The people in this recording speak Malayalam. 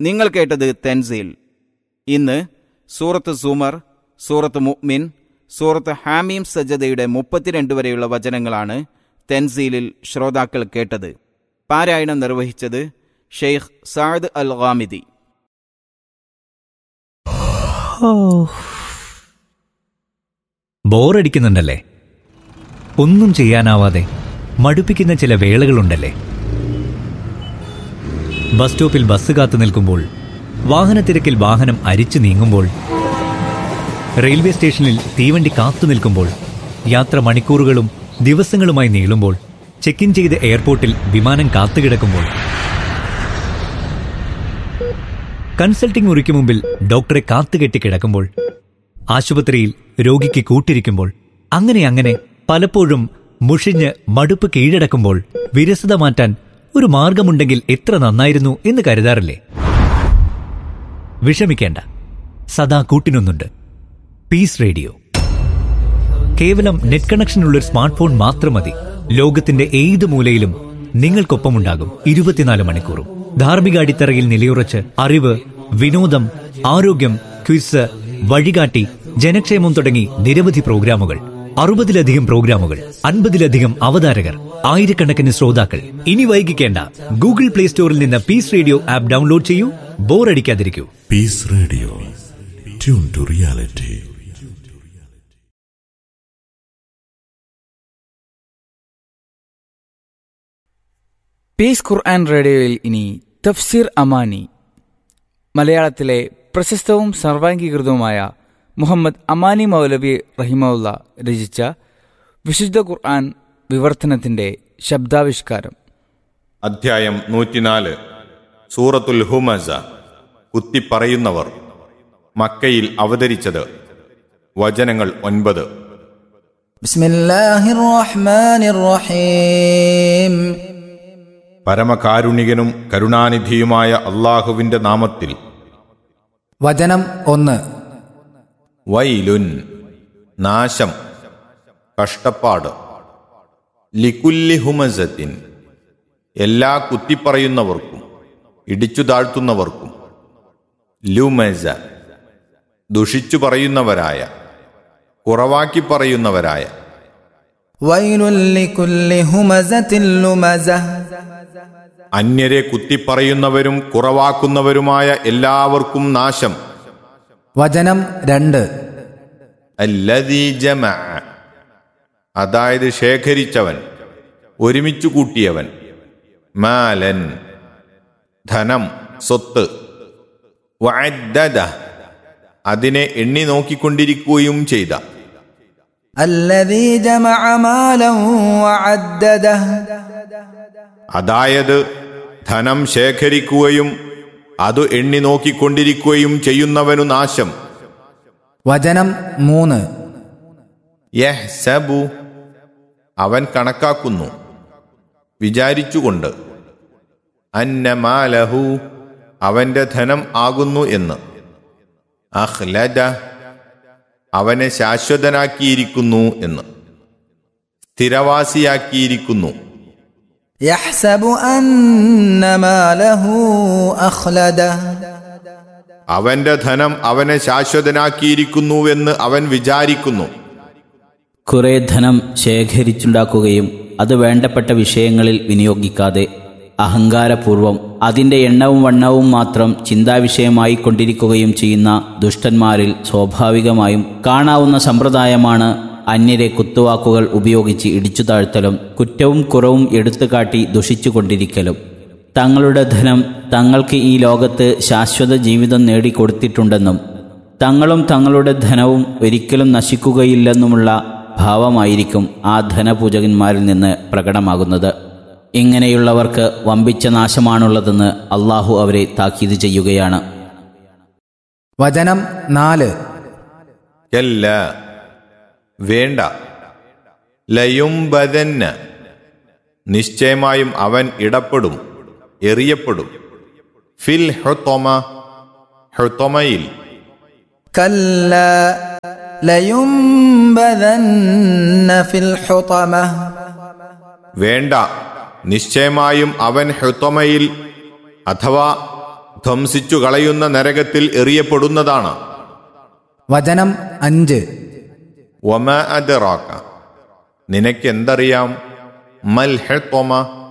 നിങ്ങൾ കേട്ടത് തെൻസീൽ ഇന്ന് സൂറത്ത് സുമർ സൂറത്ത് മുഅ്മിൻ സൂറത്ത് ഹാമീം സജദയുടെ മുപ്പത്തിരണ്ട് വരെയുള്ള വചനങ്ങളാണ് തെൻസീലിൽ ശ്രോതാക്കൾ കേട്ടത് പാരായണം നിർവഹിച്ചത് ഷെയ്ഖ് സാദ് അൽ ഖാമിദി ബോറടിക്കുന്നുണ്ടല്ലേ ഒന്നും ചെയ്യാനാവാതെ മടുപ്പിക്കുന്ന ചില വേളകളുണ്ടല്ലേ ബസ് സ്റ്റോപ്പിൽ ബസ് കാത്തു നിൽക്കുമ്പോൾ വാഹനത്തിരക്കിൽ വാഹനം അരിച്ചു നീങ്ങുമ്പോൾ റെയിൽവേ സ്റ്റേഷനിൽ തീവണ്ടി കാത്തു നിൽക്കുമ്പോൾ യാത്ര മണിക്കൂറുകളും ദിവസങ്ങളുമായി നീളുമ്പോൾ ചെക്ക് ഇൻ ചെയ്ത് എയർപോർട്ടിൽ വിമാനം കാത്തുകിടക്കുമ്പോൾ കൺസൾട്ടിംഗ് മുറിക്ക് മുമ്പിൽ ഡോക്ടറെ കാത്തുകെട്ടി കിടക്കുമ്പോൾ ആശുപത്രിയിൽ രോഗിക്ക് കൂട്ടിരിക്കുമ്പോൾ അങ്ങനെ അങ്ങനെ പലപ്പോഴും മുഷിഞ്ഞ് മടുപ്പ് കീഴടക്കുമ്പോൾ വിരസത മാറ്റാൻ ഒരു മാർഗമുണ്ടെങ്കിൽ എത്ര നന്നായിരുന്നു എന്ന് കരുതാറില്ലേ വിഷമിക്കേണ്ട സദാ കൂട്ടിനൊന്നുണ്ട് പീസ് റേഡിയോ കേവലം നെറ്റ് കണക്ഷനുള്ള ഒരു സ്മാർട്ട് ഫോൺ മാത്രം മതി ലോകത്തിന്റെ ഏത് മൂലയിലും നിങ്ങൾക്കൊപ്പമുണ്ടാകും ഇരുപത്തിനാല് മണിക്കൂറും ധാർമ്മിക അടിത്തറയിൽ നിലയുറച്ച് അറിവ് വിനോദം ആരോഗ്യം ക്വിസ് വഴികാട്ടി ജനക്ഷേമം തുടങ്ങി നിരവധി പ്രോഗ്രാമുകൾ അറുപതിലധികം പ്രോഗ്രാമുകൾ അൻപതിലധികം അവതാരകർ ആയിരക്കണക്കിന് ശ്രോതാക്കൾ ഇനി വൈകിക്കേണ്ട ഗൂഗിൾ പ്ലേ സ്റ്റോറിൽ നിന്ന് പീസ് റേഡിയോ ആപ്പ് ഡൗൺലോഡ് ചെയ്യൂ ബോറടിക്കാതിരിക്കൂ Peace Radio. Tune to reality. Peace ഖുർആൻ റേഡിയോയിൽ ഇനി തഫ്സീർ അമാനി മലയാളത്തിലെ പ്രശസ്തവും സർവാംഗീകൃതവുമായ മുഹമ്മദ് അമാനി മൗലവി റഹിമുല്ല രചിച്ച വിശുദ്ധ ഖുർആൻ വിവർത്തനത്തിന്റെ ശബ്ദാവിഷ്കാരം അധ്യായം നൂറ്റിനാല് സൂറത്തുൽ ഹുമസ കുത്തിപ്പറയുന്നവർ മക്കയിൽ അവതരിച്ചത് വചനങ്ങൾ ഒൻപത് بسم الله الرحمن الرحيم പരമകാരുണികനും കരുണാനിധിയുമായ അള്ളാഹുവിന്റെ നാമത്തിൽ വചനം ഒന്ന് വൈലുൻ നാശം കഷ്ടപ്പാട് ലിക്കുല്ലി ഹുമസത്തിൻ എല്ലാ കുത്തിപ്പറയുന്നവർക്കും ഇടിച്ചു താഴ്ത്തുന്നവർക്കും ലുമസ ദുഷിച്ചു പറയുന്നവരായ കുറവാക്കി പറയുന്നവരായ ويل لكل همزة لمزة അന്യരെ കുത്തിപ്പറയുന്നവരും കുറവാക്കുന്നവരുമായ എല്ലാവർക്കും നാശം വചനം രണ്ട് അല്ലദീ ജമഅ അതായത് ശേഖരിച്ചവൻ ഒരുമിച്ചു കൂട്ടിയവൻ മാലൻ ധനം സ്വത്ത് വഅദ്ദദ അതിനെ എണ്ണി നോക്കിക്കൊണ്ടിരിക്കുകയും ചെയ്ത الذي جمع مالا وعدده അതായത് ധനം ശേഖരിക്കുകയും അത് എണ്ണി നോക്കിക്കൊണ്ടിരിക്കുകയും ചെയ്യുന്നവനു നാശം വചനം മൂന്ന് യഹ്സബു അവൻ കണക്കാക്കുന്നു വിചാരിച്ചുകൊണ്ട് അന്നമാലഹു അവന്റെ ധനം ആകുന്നു എന്ന് അഹ്ലജ അവനെ ശാശ്വതനാക്കിയിരിക്കുന്നു എന്ന് സ്ഥിരവാസിയാക്കിയിരിക്കുന്നു يحسب أن ماله أخلده അവന്റെ ധനം അവനെ ശാശ്വതനാക്കിയിരിക്കുന്നുവെന്ന് അവൻ വിചാരിക്കുന്നു കുറെ ധനം ശേഖരിച്ചുണ്ടാക്കുകയും അത് വേണ്ടപ്പെട്ട വിഷയങ്ങളിൽ വിനിയോഗിക്കാതെ അഹങ്കാരപൂർവം അതിന്റെ എണ്ണവും വണ്ണവും മാത്രം ചിന്താവിഷയമായി കൊണ്ടിരിക്കുകയും ചെയ്യുന്ന ദുഷ്ടന്മാരിൽ സ്വാഭാവികമായും കാണാവുന്ന സമ്പ്രദായമാണ് അന്യരെ കുത്തുവാക്കുകൾ ഉപയോഗിച്ച് ഇടിച്ചു താഴ്ത്തലും കുറ്റവും കുറവും എടുത്തുകാട്ടി ദുഷിച്ചുകൊണ്ടിരിക്കലും തങ്ങളുടെ ധനം തങ്ങൾക്ക് ഈ ലോകത്ത് ശാശ്വത ജീവിതം നേടിക്കൊടുത്തിട്ടുണ്ടെന്നും തങ്ങളും തങ്ങളുടെ ധനവും ഒരിക്കലും നശിക്കുകയില്ലെന്നുമുള്ള ഭാവമായിരിക്കും ആ ധനപൂജകന്മാരിൽ നിന്ന് പ്രകടമാകുന്നത് ഇങ്ങനെയുള്ളവർക്ക് വമ്പിച്ച നാശമാണുള്ളതെന്ന് അള്ളാഹു അവരെ താക്കീത് ചെയ്യുകയാണ് വചനം നാല് എല്ല വേണ്ട ലയുംബതന്ന നിശ്ചയമായും അവൻ ഇടപെടും എറിയപ്പെടും ഫിൽ ഹൊത്തൊമ ഹൊത്തൊമയിൽ كلا لينبذن في الحطمة വേണ്ട നിശ്ചയമായും അവൻ ഹുത്തമയിൽ അഥവാ ധ്വംസിച്ചു കളയുന്ന നരകത്തിൽ എറിയപ്പെടുന്നതാണ് വചനം അഞ്ച് ഒമ അദറാക്ക നിനക്കെന്തറിയാം മൽ ഹെത്തൊമ